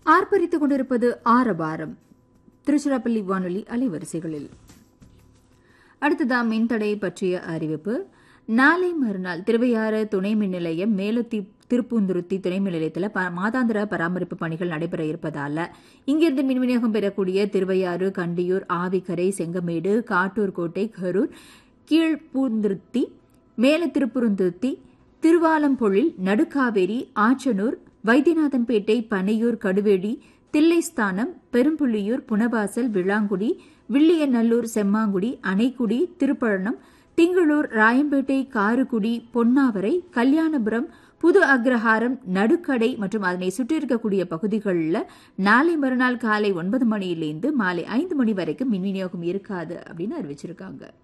ஆர்ப்பரித்துக் கொண்டிருப்பது ஆரபாரம் திருச்சிராப்பள்ளி வானொலி அலைவரிசைகளில் அடுத்ததா மின்தடை பற்றிய அறிவிப்பு நாளை மறுநாள் திருவையாறு துணை மின் நிலையம் மேலத்தி திருப்பூந்துருத்தி துணை மின் நிலையத்தில் ப- மாதாந்திர பராமரிப்பு பணிகள் நடைபெற இருப்பதால இங்கிருந்து மின் விநியோகம் பெறக்கூடிய திருவையாறு கண்டியூர் ஆவிக்கரை செங்கமேடு காட்டூர் கோட்டை கரூர் கீழ்பூந்துருத்தி மேல திருப்புருந்துருத்தி திருவாலம்பொழில் நடுக்காவேரி ஆச்சனூர் வைத்தியநாதன்பேட்டை பனையூர் கடுவேடி தில்லைஸ்தானம் பெரும்புள்ளியூர் புனவாசல் விளாங்குடி வில்லியநல்லூர் செம்மாங்குடி அணைக்குடி திருப்பழனம் திங்களூர் ராயம்பேட்டை காருக்குடி பொன்னாவரை கல்யாணபுரம் புது அக்ரஹாரம் நடுக்கடை மற்றும் அதனை சுற்றியிருக்கக்கூடிய பகுதிகளில் நாளை மறுநாள் காலை ஒன்பது மணியிலிருந்து மாலை ஐந்து மணி வரைக்கும் மின் விநியோகம் இருக்காது அப்படின்னு அறிவிச்சிருக்காங்க